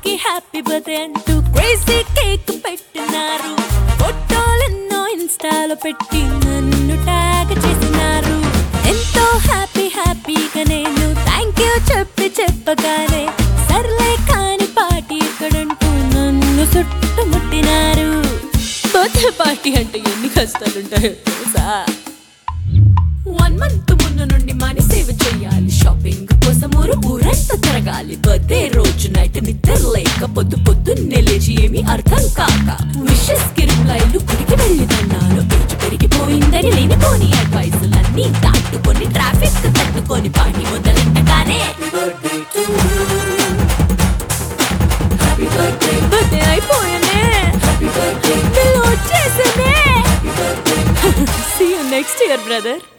కి happy birthday అంటూ crazy cake పెట్టినారు ఫోటోలెన్నో ఇన్స్టాలో పెట్టి నన్ను ట్యాగ్ చేసినారు ఎంతో హ్యాపీ హ్యాపీగా నేను థ్యాంక్ యూ చెప్పి చెప్పగానే సర్లే కాని పార్టీ ఎక్కడంటూ నన్ను చుట్టుముట్టినారు బర్త్డే పార్టీ అంటే ఎన్ని కష్టాలుంటాయో తెలుసా వన్ మంత్ ముందు నుండి మనీ సేవ్ చేయాలి షాపింగ్ కోసం ఊరు ఊరంతా తిరగాలి బర్త్డే రోజు నైట్ నిద్ర లేక పొద్దు పొద్దున్నే లేచి ఏమి అర్థం కాక విషెస్ కి రిప్లైలు గుడికి వెళ్ళి తన్నాను ఏజ్ పెరిగిపోయిందని లేనిపోని అడ్వైసులన్నీ దాటుకొని ట్రాఫిక్ తట్టుకొని పార్టీ మొదలెట్టగానే బర్త్డే అయిపోయానే పిల్ల వచ్చేసానే See you next year, brother.